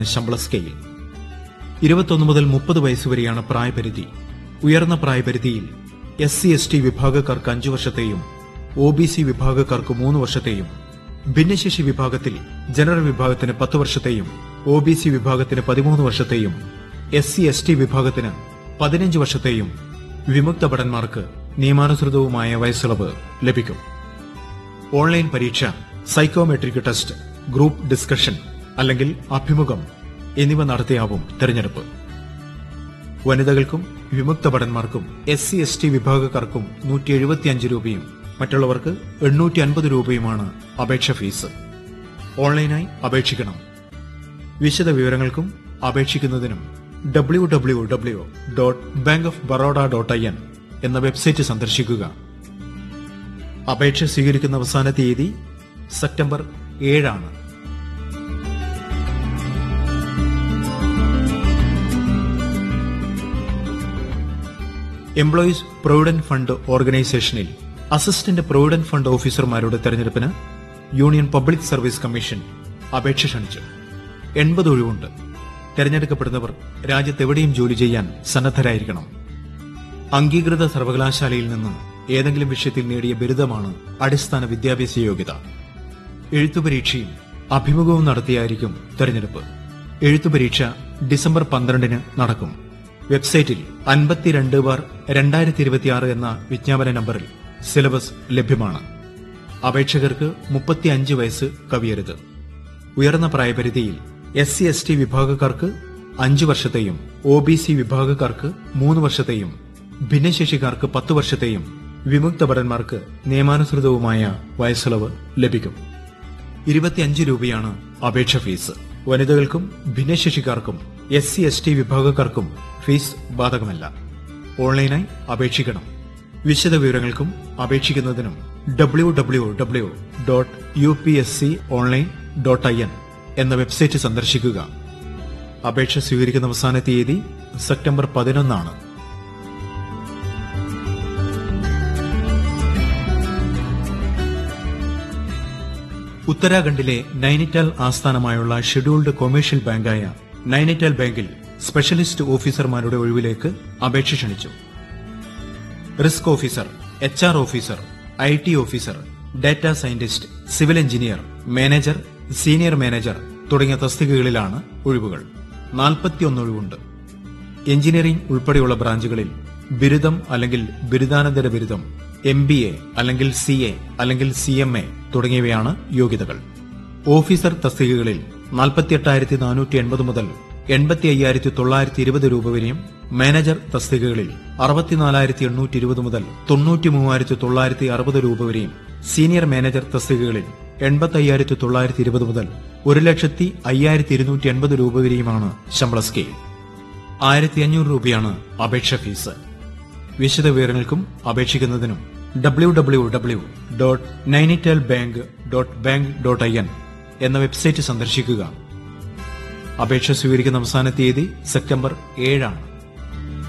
ശമ്പള സ്കെയിൽ ഇരുപത്തൊന്ന് മുതൽ മുപ്പത് വയസ്സുവരെയാണ് പ്രായപരിധി ഉയർന്ന പ്രായപരിധിയിൽ എസ് സി എസ് ടി വിഭാഗക്കാർക്ക് അഞ്ചു വർഷത്തെയും ഒ ബി സി വിഭാഗക്കാർക്ക് മൂന്ന് വർഷത്തെയും ഭിന്നശേഷി വിഭാഗത്തിൽ ജനറൽ വിഭാഗത്തിന് പത്ത് വർഷത്തെയും ഒ ബി സി വിഭാഗത്തിന് പതിമൂന്ന് വർഷത്തെയും എസ് സി എസ് ടി വിഭാഗത്തിന് പതിനഞ്ച് വർഷത്തെയും വിമുക്ത ഭടന്മാർക്ക് നിയമാനുസൃതവുമായ വയസ്സിളവ് ലഭിക്കും ഓൺലൈൻ പരീക്ഷ സൈക്കോമെട്രിക് ടെസ്റ്റ് ഗ്രൂപ്പ് ഡിസ്കഷൻ അല്ലെങ്കിൽ അഭിമുഖം എന്നിവ നടത്തിയാവും തെരഞ്ഞെടുപ്പ് വനിതകൾക്കും വിമുക്ത ഭടന്മാർക്കും എസ് സി എസ് ടി വിഭാഗക്കാർക്കും നൂറ്റി എഴുപത്തിയഞ്ച് രൂപയും മറ്റുള്ളവർക്ക് എണ്ണൂറ്റി അൻപത് രൂപയുമാണ് അപേക്ഷ ഫീസ് ഓൺലൈനായി അപേക്ഷിക്കണം വിശദ വിവരങ്ങൾക്കും അപേക്ഷിക്കുന്നതിനും W W W dot bank of Baroda dot I N എന്ന വെബ്സൈറ്റ് സന്ദർശിക്കുക അപേക്ഷ സ്വീകരിക്കുന്ന അവസാന തീയതി സെപ്റ്റംബർ ഏഴാണ് എംപ്ലോയീസ് പ്രൊവിഡന്റ് ഫണ്ട് ഓർഗനൈസേഷനിൽ അസിസ്റ്റന്റ് പ്രൊവിഡന്റ് ഫണ്ട് ഓഫീസർമാരുടെ തെരഞ്ഞെടുപ്പിന് യൂണിയൻ പബ്ലിക് സർവീസ് കമ്മീഷൻ അപേക്ഷ ക്ഷണിച്ചു എൺപത് ഒഴിവുണ്ട് തെരഞ്ഞെടുക്കപ്പെടുന്നവർ രാജ്യത്തെവിടെയും ജോലി ചെയ്യാൻ സന്നദ്ധരായിരിക്കണം അംഗീകൃത സർവകലാശാലയിൽ നിന്ന് ഏതെങ്കിലും വിഷയത്തിൽ നേടിയ ബിരുദമാണ് അടിസ്ഥാന വിദ്യാഭ്യാസ യോഗ്യത എഴുത്തുപരീക്ഷയും അഭിമുഖവും നടത്തിയായിരിക്കും തെരഞ്ഞെടുപ്പ് എഴുത്തുപരീക്ഷ ഡിസംബർ പന്ത്രണ്ടിന് നടക്കും വെബ്സൈറ്റിൽ അൻപത്തിരണ്ട് ബാർ രണ്ടായിരത്തി ഇരുപത്തിയാറ് എന്ന വിജ്ഞാപന നമ്പറിൽ സിലബസ് ലഭ്യമാണ് അപേക്ഷകർക്ക് മുപ്പത്തിയഞ്ച് വയസ്സ് കവിയരുത് ഉയർന്ന പ്രായപരിധിയിൽ എസ് സി എസ് ടി വിഭാഗക്കാർക്ക് അഞ്ച് വർഷത്തെയും ഒ ബി സി വിഭാഗക്കാർക്ക് മൂന്ന് വർഷത്തെയും ഭിന്നശേഷിക്കാർക്ക് പത്ത് വർഷത്തെയും വിമുക്ത ഭടന്മാർക്ക് നിയമാനുസൃതവുമായ വയസ്സിളവ് ലഭിക്കും ഇരുപത്തിയഞ്ച് രൂപയാണ് അപേക്ഷ ഫീസ് വനിതകൾക്കും ഭിന്നശേഷിക്കാർക്കും എസ് സി എസ് ടി വിഭാഗക്കാർക്കും ഫീസ് ബാധകമല്ല ഓൺലൈനായി അപേക്ഷിക്കണം വിശദ വിവരങ്ങൾക്കും അപേക്ഷിക്കുന്നതിനും W W W dot U P S C online dot I N എന്ന വെബ്സൈറ്റ് സന്ദർശിക്കുക അപേക്ഷ സ്വീകരിക്കുന്ന അവസാന തീയതി സെപ്റ്റംബർ പതിനൊന്നാണ് ഉത്തരാഖണ്ഡിലെ നൈനിറ്റാൽ ആസ്ഥാനമായുള്ള ഷെഡ്യൂൾഡ് കൊമേഴ്ഷ്യൽ ബാങ്കായ നൈനിറ്റാൽ ബാങ്കിൽ സ്പെഷ്യലിസ്റ്റ് ഓഫീസർമാരുടെ ഒഴിവിലേക്ക് അപേക്ഷ ക്ഷണിച്ചു risk officer H R officer I T officer data scientist civil engineer manager senior manager തുടങ്ങിയ തസ്തികകളിലാണ് ഒഴിവുകൾ നാൽപ്പത്തിയൊന്ന് ഒഴിവുണ്ട് എഞ്ചിനീയറിംഗ് ഉൾപ്പെടെയുള്ള ബ്രാഞ്ചുകളിൽ ബിരുദം അല്ലെങ്കിൽ ബിരുദാനന്തര ബിരുദം എം ബി എ അല്ലെങ്കിൽ സി എ അല്ലെങ്കിൽ സി എം എ തുടങ്ങിയവയാണ് യോഗ്യതകൾ ഓഫീസർ തസ്തികകളിൽ നാൽപ്പത്തിയെട്ടായിരത്തി നാനൂറ്റി എൺപത് മുതൽ എൺപത്തി അയ്യായിരത്തി തൊള്ളായിരത്തി ഇരുപത് രൂപ വരെയും മാനേജർ തസ്തികകളിൽ അറുപത്തിനാലായിരത്തി എണ്ണൂറ്റി ഇരുപത് മുതൽ തൊണ്ണൂറ്റി മൂവായിരത്തി തൊള്ളായിരത്തി അറുപത് രൂപ വരെയും സീനിയർ മാനേജർ തസ്തികകളിൽ എൺപത്തി അയ്യായിരത്തി തൊള്ളായിരത്തി ഇരുപത് മുതൽ ഒരു ലക്ഷത്തി അയ്യായിരത്തി ഇരുന്നൂറ്റി എൺപത് രൂപ വരെയുമാണ് ശമ്പള സ്കെയിൽ ആയിരത്തി അഞ്ഞൂറ് രൂപയാണ് അപേക്ഷ ഫീസ് വിശദ വിവരങ്ങൾക്കും അപേക്ഷിക്കുന്നതിനും W W W dot Nainital bank dot bank dot I N എന്ന വെബ്സൈറ്റ് സന്ദർശിക്കുക അപേക്ഷ സ്വീകരിക്കുന്ന അവസാന തീയതി സെപ്റ്റംബർ ഏഴാണ്